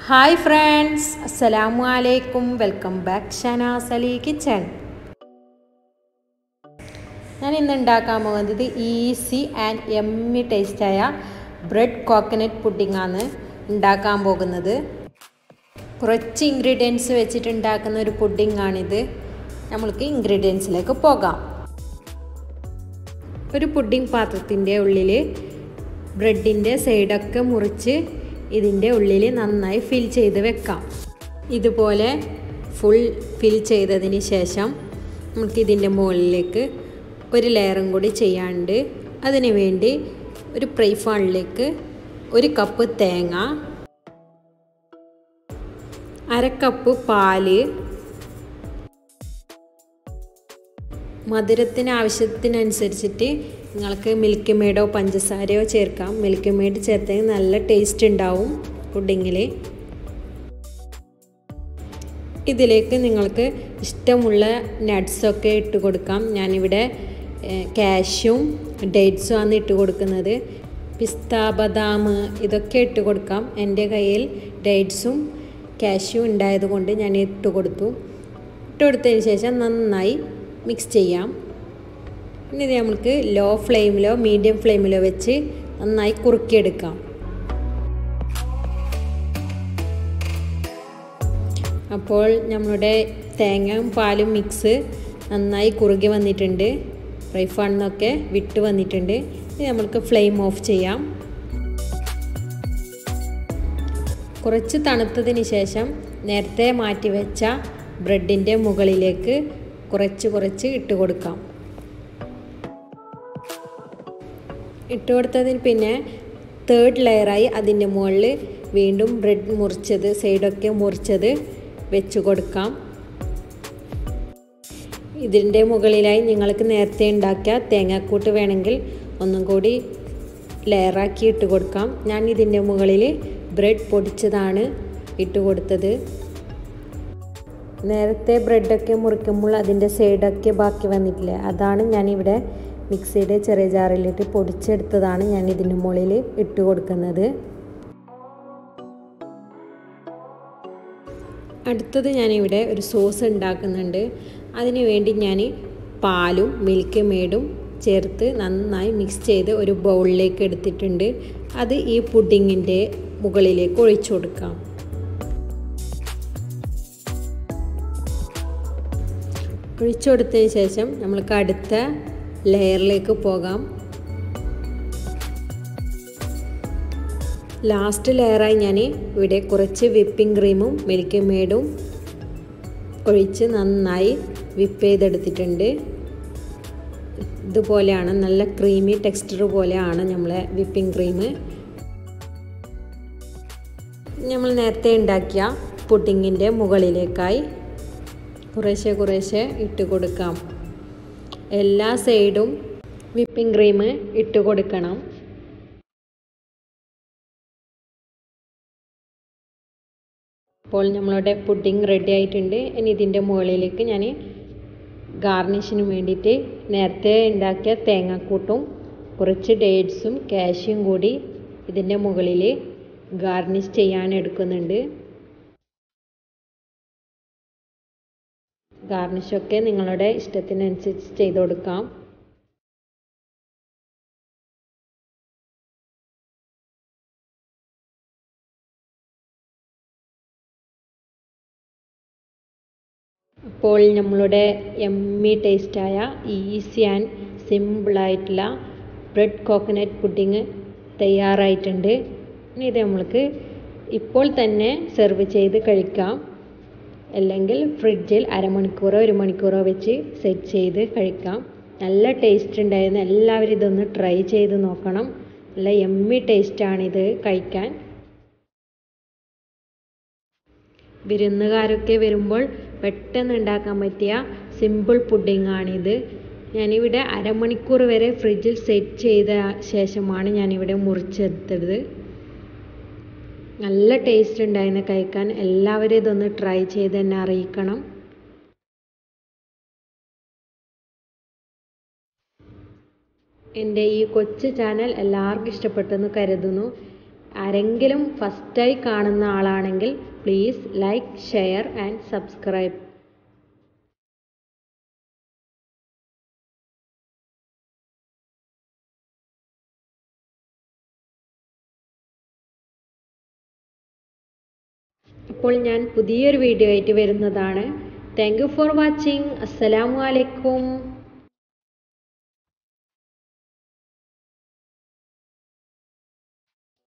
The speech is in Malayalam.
ഹായ് ഫ്രണ്ട്സ് അസ്സലാമു അലൈക്കും welcome back Shanaz Ali kitchen ഞാൻ ഇന്ന് ഉണ്ടാക്കാൻ പോകുന്നത് ഈസി ആൻഡ് എമ്മി ടേസ്റ്റായ ബ്രെഡ് കോക്കനട്ട് പുഡിംഗ് ആണ് ഉണ്ടാക്കാൻ പോകുന്നത് കുറച്ച് ഇൻഗ്രീഡിയൻസ് വെച്ചിട്ട് ഉണ്ടാക്കുന്ന ഒരു പുഡിംഗ് ആണിത് നമ്മൾക്ക് ഇൻഗ്രീഡിയൻസിലേക്ക് പോകാം ഒരു പുഡിംഗ് പാത്രത്തിൻ്റെ ഉള്ളിൽ ബ്രെഡിൻ്റെ സൈഡൊക്കെ മുറിച്ച് ഇതിൻ്റെ ഉള്ളിൽ നന്നായി ഫിൽ ചെയ്ത് വെക്കാം ഇതുപോലെ ഫുൾ ഫിൽ ചെയ്തതിന് ശേഷം നമുക്ക് ഇതിൻ്റെ മുകളിലേക്ക് ഒരു ലെയറും കൂടി ചെയ്യാണ്ട് അതിന് വേണ്ടി ഒരു ഫ്രൈ ഫാണിലേക്ക് ഒരു കപ്പ് തേങ്ങ അര കപ്പ് പാല് മധുരത്തിന് ആവശ്യത്തിനനുസരിച്ചിട്ട് നിങ്ങൾക്ക് മിൽക്ക് മെയ്ഡോ പഞ്ചസാരയോ ചേർക്കാം മിൽക്ക് മെയ്ഡ് ചേർത്തെങ്കിൽ നല്ല ടേസ്റ്റ് ഉണ്ടാവും പുഡിങ്ങിൽ ഇതിലേക്ക് നിങ്ങൾക്ക് ഇഷ്ടമുള്ള നട്ട്സൊക്കെ ഇട്ട് കൊടുക്കാം ഞാനിവിടെ കാഷ്യും ഡേറ്റ്സും ആണ് ഇട്ട് കൊടുക്കുന്നത് പിസ്ത ബദാം ഇതൊക്കെ ഇട്ട് കൊടുക്കാം എൻ്റെ കയ്യിൽ ഡേറ്റ്സും കാഷ്യും ഉണ്ടായത് കൊണ്ട് ഞാൻ ഇട്ട് കൊടുത്തു ഇട്ട് കൊടുത്തതിന് ശേഷം നന്നായി മിക്സ് ചെയ്യാം ഇനി ഇത് നമുക്ക് ലോ ഫ്ലെയിമിലോ മീഡിയം ഫ്ലെയിമിലോ വെച്ച് നന്നായി കുറുക്കിയെടുക്കാം അപ്പോൾ നമ്മളുടെ തേങ്ങയും പാലും മിക്സ് നന്നായി കുറുകി വന്നിട്ടുണ്ട് ഫ്രൈ ഫണ്ണൊക്കെ വിട്ട് വന്നിട്ടുണ്ട് ഇനി നമുക്ക് ഫ്ലെയിം ഓഫ് ചെയ്യാം കുറച്ച് തണുത്തതിന് ശേഷം നേരത്തെ മാറ്റി വെച്ച ബ്രെഡിൻ്റെ മുകളിലേക്ക് കുറച്ച് കുറച്ച് ഇട്ട് കൊടുക്കാം ഇട്ട് കൊടുത്തതിന് പിന്നെ തേർഡ് ലെയറായി അതിൻ്റെ മുകളിൽ വീണ്ടും ബ്രെഡ് മുറിച്ചത് സൈഡൊക്കെ മുറിച്ചത് വെച്ച് കൊടുക്കാം ഇതിൻ്റെ മുകളിലായി നിങ്ങൾക്ക് നേരത്തെ ഉണ്ടാക്കിയ തേങ്ങാക്കൂട്ട് വേണമെങ്കിൽ ഒന്നും കൂടി ലെയറാക്കി ഇട്ട് കൊടുക്കാം ഞാൻ ഇതിൻ്റെ മുകളിൽ ബ്രെഡ് പൊടിച്ചതാണ് ഇട്ട് കൊടുത്തത് നേരത്തെ ബ്രെഡൊക്കെ മുറിക്കുമ്പോൾ അതിൻ്റെ സൈഡൊക്കെ ബാക്കി വന്നിട്ടില്ലേ അതാണ് ഞാനിവിടെ മിക്സിയുടെ ചെറിയ ജാറിലിട്ട് പൊടിച്ചെടുത്തതാണ് ഞാൻ ഇതിൻ്റെ മുകളിൽ ഇട്ട് കൊടുക്കുന്നത് അടുത്തത് ഞാനിവിടെ ഒരു സോസ് ഉണ്ടാക്കുന്നുണ്ട് അതിന് വേണ്ടി ഞാൻ പാലും മിൽക്ക് മേഡും ചേർത്ത് നന്നായി മിക്സ് ചെയ്ത് ഒരു ബൗളിലേക്ക് എടുത്തിട്ടുണ്ട് അത് ഈ പുഡിങ്ങിൻ്റെ മുകളിലേക്ക് ഒഴിച്ചു കൊടുക്കാം ഒഴിച്ചു കൊടുത്തതിന് ശേഷം നമ്മൾക്ക് അടുത്ത ലെയറിലേക്ക് പോകാം ലാസ്റ്റ് ലെയറായി ഞാൻ ഇവിടെ കുറച്ച് വിപ്പിംഗ് ക്രീമും മിൽക്ക് മേഡും ഒഴിച്ച് നന്നായി വിപ്പ് ചെയ്തെടുത്തിട്ടുണ്ട് ഇതുപോലെയാണ് നല്ല ക്രീമി ടെക്സ്ചർ പോലെയാണ് നമ്മളെ വിപ്പിംഗ് ക്രീം നമ്മൾ നേരത്തെ ഉണ്ടാക്കിയ പുഡിങ്ങിൻ്റെ മുകളിലേക്കായി കുറേശ്ശെ കുറേശ്ശെ ഇട്ട് കൊടുക്കാം എല്ലാ സൈഡും വിപ്പിംഗ് ക്രീം ഇട്ട് കൊടുക്കണം അപ്പോൾ നമ്മളുടെ പുഡിംഗ് റെഡി ആയിട്ടുണ്ട് ഇനി ഇതിൻ്റെ മുകളിലേക്ക് ഞാൻ ഗാർണിഷിന് വേണ്ടിയിട്ട് നേരത്തെ ഉണ്ടാക്കിയ തേങ്ങാക്കൂട്ടും കുറച്ച് ഡേറ്റ്സും കാഷ്യും കൂടി ഇതിൻ്റെ മുകളിൽ ഗാർണിഷ് ചെയ്യാൻ എടുക്കുന്നുണ്ട് ഗാർണിഷൊക്കെ നിങ്ങളുടെ ഇഷ്ടത്തിനനുസരിച്ച് ചെയ്ത് കൊടുക്കാം അപ്പോൾ നമ്മളുടെ എമ്മി ടേസ്റ്റായ ഈസി ആൻഡ് സിമ്പിളായിട്ടുള്ള ബ്രെഡ് കോക്കനട്ട് പുഡിങ് തയ്യാറായിട്ടുണ്ട് ഇനി ഇത് നമ്മൾക്ക് ഇപ്പോൾ തന്നെ സെർവ് ചെയ്ത് കഴിക്കാം അല്ലെങ്കിൽ ഫ്രിഡ്ജിൽ അരമണിക്കൂറോ ഒരു മണിക്കൂറോ വെച്ച് സെറ്റ് ചെയ്ത് കഴിക്കാം നല്ല ടേസ്റ്റ് ഉണ്ടായിരുന്നു എല്ലാവരും ഇതൊന്ന് ട്രൈ ചെയ്ത് നോക്കണം നല്ല എമ്മി ടേസ്റ്റാണിത് കഴിക്കാൻ വിരുന്നുകാരൊക്കെ വരുമ്പോൾ പെട്ടെന്ന് ഉണ്ടാക്കാൻ പറ്റിയ സിമ്പിൾ പുഡിംഗ് ആണിത് ഞാനിവിടെ അരമണിക്കൂർ വരെ ഫ്രിഡ്ജിൽ സെറ്റ് ചെയ്ത ശേഷമാണ് ഞാനിവിടെ മുറിച്ചെടുത്തത് നല്ല ടേസ്റ്റ് ഉണ്ടായിരുന്നു കഴിക്കാൻ എല്ലാവരും ഇതൊന്ന് ട്രൈ ചെയ്ത് എന്നെ അറിയിക്കണം എൻ്റെ ഈ കൊച്ചു ചാനൽ എല്ലാവർക്കും ഇഷ്ടപ്പെട്ടെന്ന് കരുതുന്നു ആരെങ്കിലും ഫസ്റ്റായി കാണുന്ന ആളാണെങ്കിൽ please like share and subscribe അപ്പോൾ ഞാൻ പുതിയൊരു വീഡിയോ ആയിട്ട് വരുന്നതാണ് താങ്ക് യു ഫോർ വാച്ചിങ് അസ്സലാമു അലൈക്കും